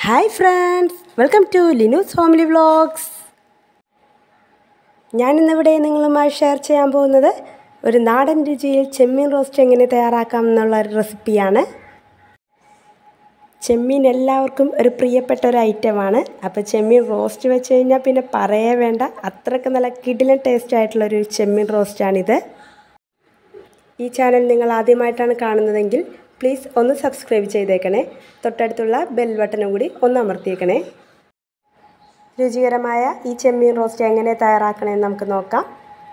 hi friends welcome to Linu's family vlogs ഞാനിന്നിവിടെ നിങ്ങളുമായി share ചെയ്യാൻ പോകുന്നത് ഒരു നാടൻ രുചിയിൽ ചെമ്മീൻ റോസ്റ്റ് എങ്ങനെ തയ്യാറാക്കാം എന്നുള്ള ഒരു റെസിപ്പിയാണ് ചെമ്മീൻ എല്ലാവർക്കും ഒരു പ്രിയപ്പെട്ട ഒരു ഐറ്റമാണ് അപ്പോൾ ചെമ്മീൻ റോസ്റ്റ് വെച്ച് കഴിഞ്ഞാൽ പിന്നെ പറയേ വേണ്ട അത്രയ്ക്ക് നല്ല കിടിലൻ ടേസ്റ്റ് ആയിട്ടുള്ളൊരു ചെമ്മീൻ റോസ്റ്റാണിത് ഈ ചാനൽ നിങ്ങൾ ആദ്യമായിട്ടാണ് കാണുന്നതെങ്കിൽ പ്ലീസ് ഒന്ന് സബ്സ്ക്രൈബ് ചെയ്തേക്കണേ തൊട്ടടുത്തുള്ള ബെൽ ബട്ടണും കൂടി ഒന്ന് അമർത്തിയേക്കണേ രുചികരമായ ഈ ചെമ്മീൻ റോസ്റ്റ് എങ്ങനെ തയ്യാറാക്കണമെന്ന് നമുക്ക് നോക്കാം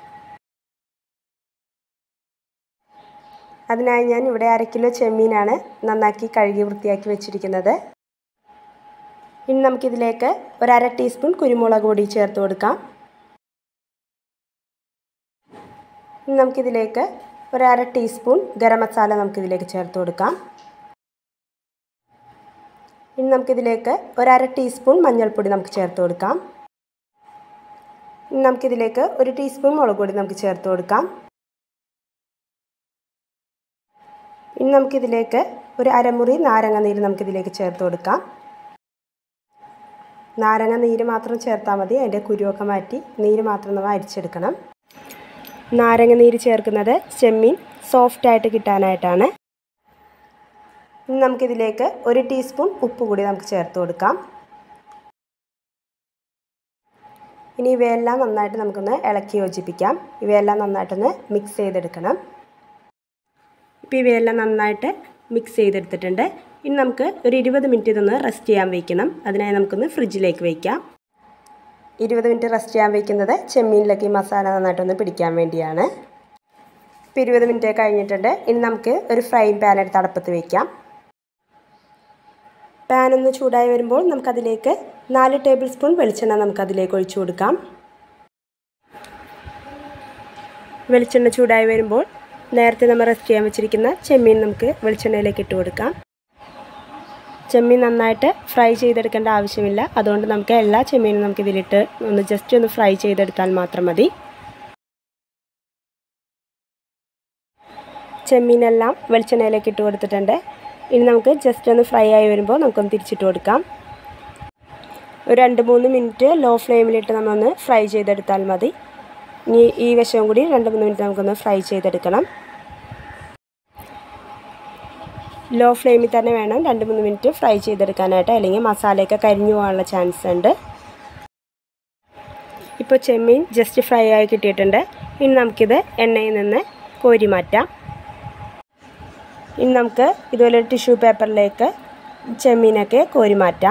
അതിനായി ഞാൻ ഇവിടെ അര കിലോ ചെമ്മീനാണ് നന്നാക്കി കഴുകി വൃത്തിയാക്കി വെച്ചിരിക്കുന്നത് ഇനി നമുക്കിതിലേക്ക് ഒരു അര ടീസ്പൂൺ കുരുമുളക് പൊടി ചേർത്ത് കൊടുക്കാം ഇനി നമുക്കിതിലേക്ക് ഒരു അര ടീസ്പൂൺ ഗരം മസാല നമുക്കിതിലേക്ക് ചേർത്ത് കൊടുക്കാം ഇനി നമുക്കിതിലേക്ക് ഒരു അര ടീസ്പൂൺ മഞ്ഞൾപ്പൊടി നമുക്ക് ചേർത്ത് കൊടുക്കാം ഇനി നമുക്കിതിലേക്ക് ഒരു ടീസ്പൂൺ മുളക് പൊടി നമുക്ക് ചേർത്ത് കൊടുക്കാം ഇനി നമുക്കിതിലേക്ക് ഒരു അരമുറി നാരങ്ങ നീര് നമുക്കിതിലേക്ക് ചേർത്ത് കൊടുക്കാം നാരങ്ങ നീര് മാത്രം ചേർത്താൽ മതി അതിൻ്റെ കുരുവൊക്കെ മാറ്റി നീര് മാത്രം നമ്മൾ അരിച്ചെടുക്കണം നാരങ്ങ നീര് ചേർക്കുന്നത് ചെമ്മീൻ സോഫ്റ്റായിട്ട് കിട്ടാനായിട്ടാണ് ഇനി നമുക്കിതിലേക്ക് ഒരു ടീസ്പൂൺ ഉപ്പ് കൂടി നമുക്ക് ചേർത്ത് കൊടുക്കാം ഇനി ഇവയെല്ലാം നന്നായിട്ട് നമുക്കൊന്ന് ഇളക്കി യോജിപ്പിക്കാം ഇവയെല്ലാം നന്നായിട്ടൊന്ന് മിക്സ് ചെയ്തെടുക്കണം ഇപ്പോൾ ഇവയെല്ലാം നന്നായിട്ട് മിക്സ് ചെയ്തെടുത്തിട്ടുണ്ട് ഇനി നമുക്ക് ഒരു ഇരുപത് മിനിറ്റ് ഇതൊന്ന് റെസ്റ്റ് ചെയ്യാൻ വയ്ക്കണം അതിനായി നമുക്കൊന്ന് ഫ്രിഡ്ജിലേക്ക് വയ്ക്കാം ഇരുപത് മിനിറ്റ് റെസ്റ്റ് ചെയ്യാൻ വയ്ക്കുന്നത് ചെമ്മീനിലേക്ക് ഈ മസാല നന്നായിട്ടൊന്ന് പിടിക്കാൻ വേണ്ടിയാണ് ഇപ്പോൾ ഇരുപത് മിനിറ്റ് കഴിഞ്ഞിട്ടുണ്ട് ഇനി നമുക്ക് ഒരു ഫ്രൈങ് പാൻ എടുത്ത് അടപ്പത്ത് വയ്ക്കാം പാൻ ഒന്ന് ചൂടായി വരുമ്പോൾ നമുക്കതിലേക്ക് നാല് ടേബിൾ സ്പൂൺ വെളിച്ചെണ്ണ നമുക്കതിലേക്ക് ഒഴിച്ചു കൊടുക്കാം വെളിച്ചെണ്ണ ചൂടായി വരുമ്പോൾ നേരത്തെ നമ്മൾ റെസ്റ്റ് ചെയ്യാൻ വെച്ചിരിക്കുന്ന ചെമ്മീൻ നമുക്ക് വെളിച്ചെണ്ണയിലേക്ക് ഇട്ട് കൊടുക്കാം ചെമ്മീൻ നന്നായിട്ട് ഫ്രൈ ചെയ്തെടുക്കേണ്ട ആവശ്യമില്ല അതുകൊണ്ട് നമുക്ക് എല്ലാ ചെമ്മീനും നമുക്ക് ഇതിലിട്ട് ഒന്ന് ജസ്റ്റ് ഒന്ന് ഫ്രൈ ചെയ്തെടുത്താൽ മാത്രം മതി ചെമ്മീനെല്ലാം വെളിച്ചെണ്ണയിലേക്ക് ഇട്ട് കൊടുത്തിട്ടുണ്ട് ഇനി നമുക്ക് ജസ്റ്റ് ഒന്ന് ഫ്രൈ ആയി വരുമ്പോൾ നമുക്കൊന്ന് തിരിച്ചിട്ട് കൊടുക്കാം ഒരു രണ്ട് മൂന്ന് മിനിറ്റ് ലോ ഫ്ലെയിമിലിട്ട് നമ്മളൊന്ന് ഫ്രൈ ചെയ്തെടുത്താൽ മതി ഇനി ഈ വശവും കൂടി രണ്ട് മൂന്ന് മിനിറ്റ് നമുക്കൊന്ന് ഫ്രൈ ചെയ്തെടുക്കണം ലോ ഫ്ലെയിമിൽ തന്നെ വേണം രണ്ട് മൂന്ന് മിനിറ്റ് ഫ്രൈ ചെയ്തെടുക്കാനായിട്ട് അല്ലെങ്കിൽ മസാലയൊക്കെ കരിഞ്ഞു പോകാനുള്ള ചാൻസ് ഉണ്ട് ഇപ്പോൾ ചെമ്മീൻ ജസ്റ്റ് ഫ്രൈ ആയി കിട്ടിയിട്ടുണ്ട് ഇനി നമുക്കിത് എണ്ണയിൽ നിന്ന് കോരി മാറ്റാം ഇനി നമുക്ക് ഇതുപോലെ ടിഷ്യൂ പേപ്പറിലേക്ക് ചെമ്മീനൊക്കെ കോരി മാറ്റാം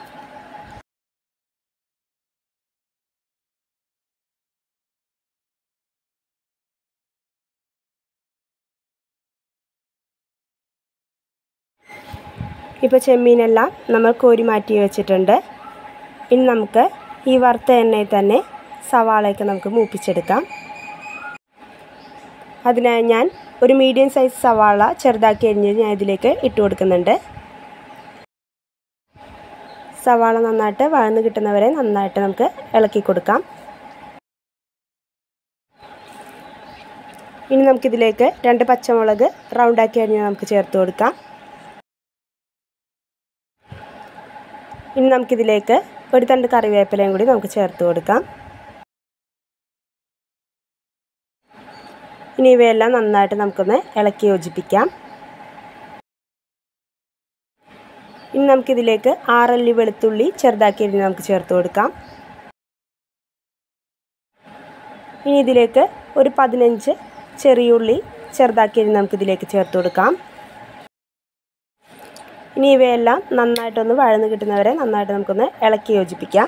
ഇപ്പോൾ ചെമ്മീനെല്ലാം നമ്മൾ കോരി മാറ്റി വെച്ചിട്ടുണ്ട് ഇനി നമുക്ക് ഈ വറുത്ത എണ്ണയിൽ തന്നെ സവാളയൊക്കെ നമുക്ക് മൂപ്പിച്ചെടുക്കാം അതിനായി ഞാൻ ഒരു മീഡിയം സൈസ് സവാള ചെറുതാക്കി അരിഞ്ഞ് ഞാൻ ഇതിലേക്ക് ഇട്ട് കൊടുക്കുന്നുണ്ട് സവാള നന്നായിട്ട് വഴന്ന് കിട്ടുന്നവരെ നന്നായിട്ട് നമുക്ക് ഇളക്കി കൊടുക്കാം ഇനി നമുക്കിതിലേക്ക് രണ്ട് പച്ചമുളക് റൗണ്ടാക്കി അരിഞ്ഞ് നമുക്ക് ചേർത്ത് കൊടുക്കാം ഇനി നമുക്കിതിലേക്ക് ഒരു തണ്ട് കറിവേപ്പിലയും കൂടി നമുക്ക് ചേർത്ത് കൊടുക്കാം ഇനി ഇവയെല്ലാം നന്നായിട്ട് നമുക്കൊന്ന് ഇളക്കി യോജിപ്പിക്കാം ഇനി നമുക്കിതിലേക്ക് ആറല്ലി വെളുത്തുള്ളി ചെറുതാക്കി അരിഞ്ഞ് നമുക്ക് ചേർത്ത് കൊടുക്കാം ഇനി ഇതിലേക്ക് ഒരു പതിനഞ്ച് ചെറിയുള്ളി ചെറുതാക്കി അരിഞ്ഞ് നമുക്കിതിലേക്ക് ചേർത്ത് കൊടുക്കാം ഇനി ഇവയെല്ലാം നന്നായിട്ടൊന്ന് വഴന്ന് കിട്ടുന്നവരെ നന്നായിട്ട് നമുക്കൊന്ന് ഇളക്കി യോജിപ്പിക്കാം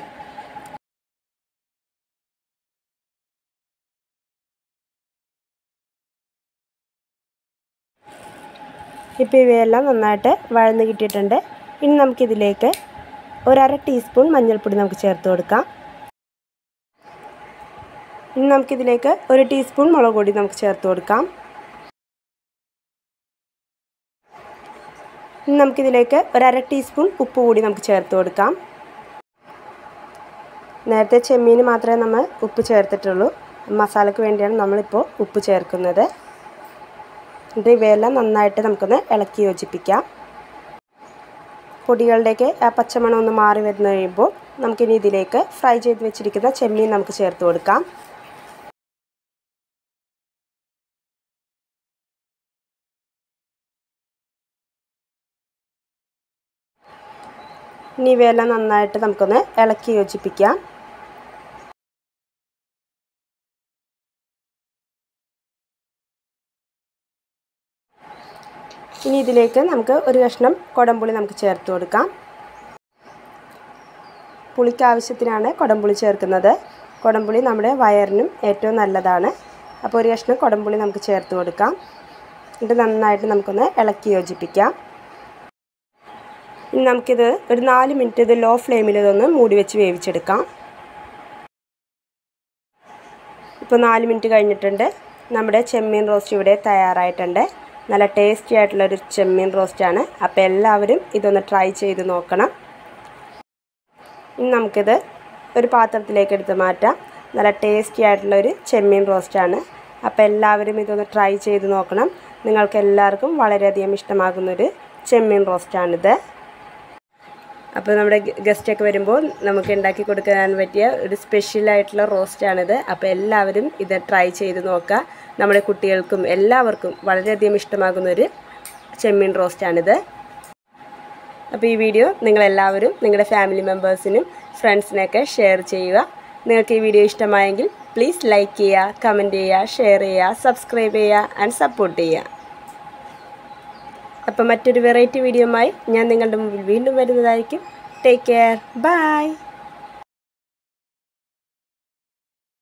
ഇപ്പോൾ ഇവയെല്ലാം നന്നായിട്ട് വഴന്ന് കിട്ടിയിട്ടുണ്ട് ഇനി നമുക്കിതിലേക്ക് ഒരര ടീസ്പൂൺ മഞ്ഞൾപ്പൊടി നമുക്ക് ചേർത്ത് കൊടുക്കാം ഇനി നമുക്കിതിലേക്ക് ഒരു ടീസ്പൂൺ മുളക് പൊടി നമുക്ക് ചേർത്ത് കൊടുക്കാം ഇനി നമുക്കിതിലേക്ക് ഒരു അര ടീസ്പൂൺ ഉപ്പ് കൂടി നമുക്ക് ചേർത്ത് കൊടുക്കാം നേരത്തെ ചെമ്മീന് മാത്രമേ നമ്മൾ ഉപ്പ് ചേർത്തിട്ടുള്ളൂ മസാലയ്ക്ക് വേണ്ടിയാണ് നമ്മളിപ്പോൾ ഉപ്പ് ചേർക്കുന്നത് എന്നിട്ട് ഇവയെല്ലാം നന്നായിട്ട് നമുക്കൊന്ന് ഇളക്കി യോജിപ്പിക്കാം പൊടികളുടെയൊക്കെ ആ പച്ചമണം ഒന്ന് മാറി വരുന്ന കഴിയുമ്പോൾ നമുക്കിനി ഇതിലേക്ക് ഫ്രൈ ചെയ്ത് വെച്ചിരിക്കുന്ന ചെമ്മീൻ നമുക്ക് ചേർത്ത് കൊടുക്കാം ഇനി ഇവയെല്ലാം നന്നായിട്ട് നമുക്കൊന്ന് ഇളക്കി യോജിപ്പിക്കാം ഇനി ഇതിലേക്ക് നമുക്ക് ഒരു കഷ്ണം കുടംപുളി നമുക്ക് ചേർത്ത് കൊടുക്കാം പുളിക്ക് ആവശ്യത്തിനാണ് കുടംപുളി ചേർക്കുന്നത് കുടംപുളി നമ്മുടെ വയറിനും ഏറ്റവും നല്ലതാണ് അപ്പോൾ ഒരു കഷ്ണം കുടംപുളി നമുക്ക് ചേർത്ത് കൊടുക്കാം ഇത് നന്നായിട്ട് നമുക്കൊന്ന് ഇളക്കി യോജിപ്പിക്കാം ഇനി നമുക്കിത് ഒരു നാല് മിനിറ്റ് ഇത് ലോ ഫ്ലെയിമിൽ ഇതൊന്ന് മൂടി വെച്ച് വേവിച്ചെടുക്കാം ഇപ്പോൾ നാല് മിനിറ്റ് കഴിഞ്ഞിട്ടുണ്ട് നമ്മുടെ ചെമ്മീൻ റോസ്റ്റ് ഇവിടെ തയ്യാറായിട്ടുണ്ട് നല്ല ടേസ്റ്റി ആയിട്ടുള്ളൊരു ചെമ്മീൻ റോസ്റ്റാണ് അപ്പോൾ എല്ലാവരും ഇതൊന്ന് ട്രൈ ചെയ്ത് നോക്കണം ഇനി നമുക്കിത് ഒരു പാത്രത്തിലേക്ക് എടുത്ത് മാറ്റാം നല്ല ടേസ്റ്റി ആയിട്ടുള്ളൊരു ചെമ്മീൻ റോസ്റ്റാണ് അപ്പോൾ എല്ലാവരും ഇതൊന്ന് ട്രൈ ചെയ്ത് നോക്കണം നിങ്ങൾക്ക് എല്ലാവർക്കും വളരെയധികം ഇഷ്ടമാകുന്നൊരു ചെമ്മീൻ റോസ്റ്റാണിത് അപ്പോൾ നമ്മുടെ ഗസ്റ്റൊക്കെ വരുമ്പോൾ നമുക്ക് ഉണ്ടാക്കി കൊടുക്കാൻ പറ്റിയ ഒരു സ്പെഷ്യലായിട്ടുള്ള റോസ്റ്റാണിത് അപ്പോൾ എല്ലാവരും ഇത് ട്രൈ ചെയ്ത് നോക്കുക നമ്മുടെ കുട്ടികൾക്കും എല്ലാവർക്കും വളരെയധികം ഇഷ്ടമാകുന്നൊരു ചെമ്മീൻ റോസ്റ്റാണിത് അപ്പോൾ ഈ വീഡിയോ നിങ്ങളെല്ലാവരും നിങ്ങളുടെ ഫാമിലി മെമ്പേഴ്സിനും ഫ്രണ്ട്സിനൊക്കെ ഷെയർ ചെയ്യുക നിങ്ങൾക്ക് ഈ വീഡിയോ ഇഷ്ടമായെങ്കിൽ പ്ലീസ് ലൈക്ക് ചെയ്യുക കമൻറ്റ് ചെയ്യുക ഷെയർ ചെയ്യുക സബ്സ്ക്രൈബ് ചെയ്യുക ആൻഡ് സപ്പോർട്ട് ചെയ്യുക അപ്പോൾ മറ്റൊരു വെറൈറ്റി വീഡിയോയുമായി ഞാൻ നിങ്ങളുടെ മുമ്പിൽ വീണ്ടും വരുന്നതായിരിക്കും ടേക്ക് കെയർ ബൈ